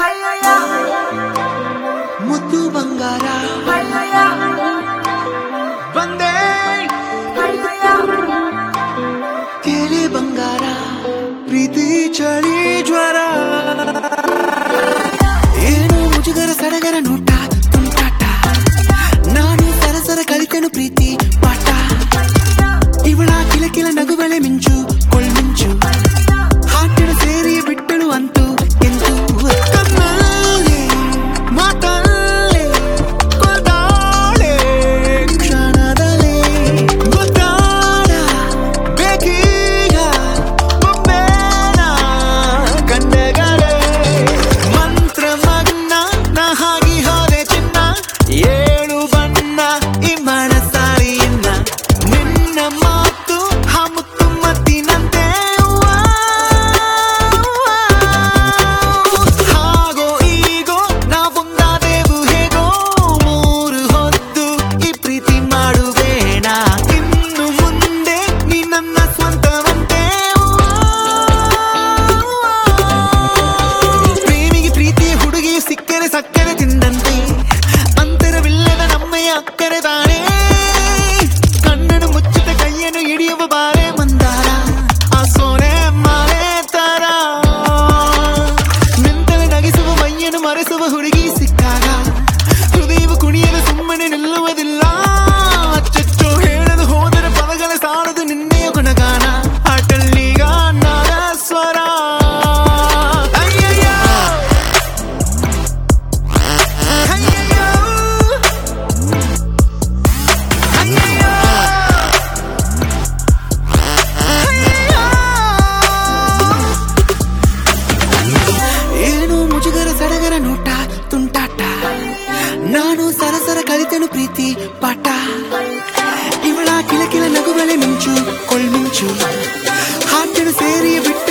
ಮುದ್ದು ಬಂಗಾರ ಬಂದೆ ಕೇಳಿ ಬಂಗಾರ ಪ್ರೀತಿ ಚಳಿ ಜ್ವರ ಏನು ಮುಜುಗರ ಸಡಗರ ನೋಟ ತುಂಟಾಟ ನಾನು ಸರಸರ ಕಲಿತೆನು ಪ್ರೀತಿ ಪಾಠ ಇವಳ ಕಿಲ ಕಿಲ ನಗುಬಳೆ ಮಿಂಚು ಕೊಳ್ಮಿಂಚು ಹಾಕಿನ ಸೇರಿ ಬಿಟ್ಟಳು ಅಂತೂ ಎಂತೂ ಕಣ್ಣಲ್ಲಿ ಮಾತಲ್ಲಿ ಕೊಲ್ದಾಳೆ ಕ್ಷಣದಲ್ಲಿ ಗೊತ್ತಾಡ ಬೇಕೀಗ ಬೊಮ್ಮೆನ ಕಣ್ಣಗಳೇ ಮಂತ್ರಮಗ್ನ ನಾ ಹಾಗಿ ಹೋದೆ ಚಿನ್ನ ಏಳು ಬಣ್ಣ ಈ ಮನಸಾರಿಯನ್ನ ನಿನ್ನ ಮಾತು ಹಮ್ಮುತ್ತು ಮತ್ತಿನಂತೆ ಹಾಗೋ ಈಗೋ ನಾವೊಂದಾದೆವು ಹೇಗೋ ಮೂರು ಹೊತ್ತು ಈ ಪ್ರೀತಿ ಮಾಡುವೇಣ ಇನ್ನು ಮುಂದೆ ನೀ ನನ್ನ ಸ್ವಂತವಂತೆ ಪ್ರೇಮಿಗೆ ಪ್ರೀತಿಯ ಹುಡುಗಿ ಸಿಕ್ಕರೆ ಸಕ್ಕರೆ ತಿಂದಂತೆ ಅಂತರವಿಲ್ಲದ ನಮ್ಮಯ ಅಕ್ಕರೆ ತಾನೇ ಕಣ್ಣನ್ನು ಮುಚ್ಚಿದ ಕೈಯನ್ನು ಹಿಡಿಯುವ ಬಾರೆ ಮಂದಾರ ಆ ಸೋನೆ ಮಾರೆ ತರ ನಿಂತರೆ ನಗಿಸುವ ಮೈಯನ್ನು ಮರೆಸುವ ಹುಡುಗಿ ಸಿಕ್ಕಾಗ ಹೃದಯವು ಕುಣಿಯಲು ಸುಮ್ಮನೆ ನಿಲ್ಲುವುದಿಲ್ಲ ಅಚ್ಚಚ್ಚು ಹೇಳಲು ಹೋದರೆ ಪದಗಳ ಸಾಲದು ನಿನ್ನೆಯ ಗುಣಗಾನ ಅಟಲ್ಲೀಗ ನಾದ ಸ್ವರ ಅಯ್ಯಯ್ಯೋ ಅಯ್ಯಯ್ಯೋ ಅಯ್ಯಯ್ಯೋ ಏನು ಮುಜುಗರ ಸಡಗರ ನೋಟ ತುಂಟಾಟ ನಾನು ಸರಸರ ಕಲಿತೆನು ಪ್ರೀತಿ ಪಾಠ ಇವಳ ಕಿಲ ಕಿಲ ನಗುಬಳೆ ಮಿಂಚು ಕೊಳ್ಮಿಂಚು ಹಾಟೆನು ಸೇರಿ ಬಿಟ್ಟು